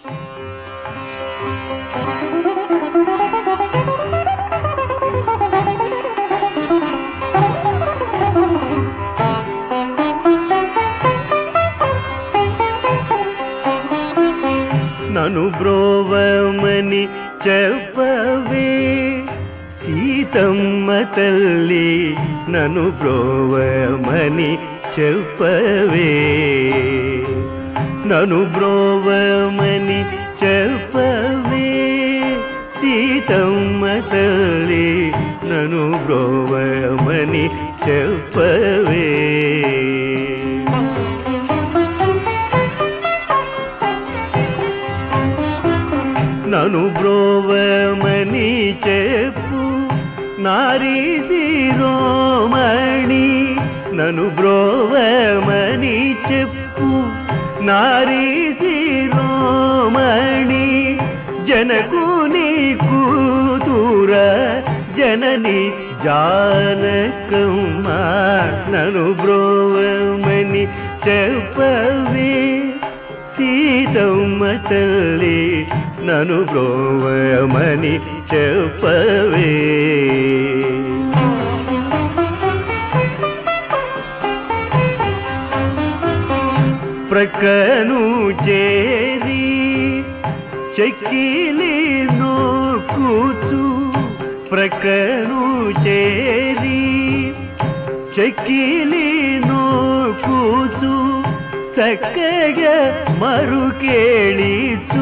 నను బ్రోవమని చెప్పవే సీతమ్మ తల్లి నను బ్రోవమని చెప్పవే నను బ్రోవమని చెప్పవే సీతమ్మ తల్లి నను బ్రోవమని చెప్పవే నను బ్రోవమని చెప్పు నారీ శిరోమణి నను బ్రోవమని చెప్పు నారీ శిరోమణి జనకుని కూతుర జనని జానకమ్మ నను బ్రోవమని చెప్పవే సీతమ్మ తల్లి నను బ్రోవమని చెప్పవే ప్రక్కను చేరి చెక్కిలి నోకుతూ ప్రక్కను చేరి చెక్కిలి నోకుతూ చక్కగా మరుకేళి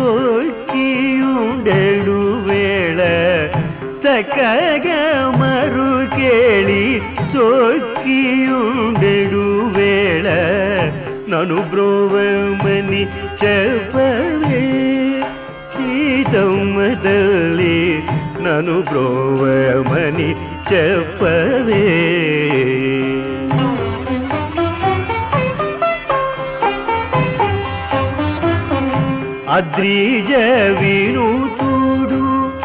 చోకియుండెడు వేళ చక్కగా మరుకేళి చోకియుండెడు వేళ నను బ్రోవమని చెప్పవే సీతమ్మ తల్లి నను బ్రోవమని చెప్పవే అద్రిజ వినూతుడు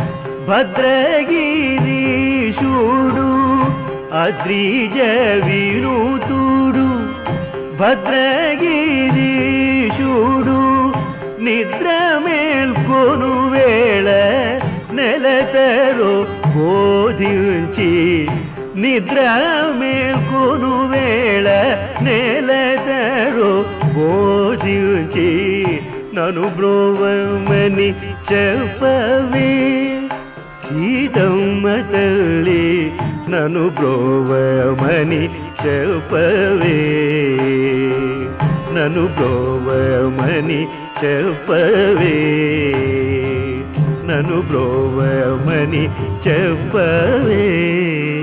భద్రగిరీశుడు అద్రిజ వినూతుడు భద్రగిరీశుడు నిద్ర మేల్కొను వేళ నెలతరో బోధించి నిద్ర మేల్కొను వేళ నెలతరో బోధించి నను బ్రోవమని చెప్పవే సీతమ్మ తల్లి నను బ్రోవమని చెప్పవే నను బ్రోవమని చెప్పవే నను బ్రోవమని చెప్పవే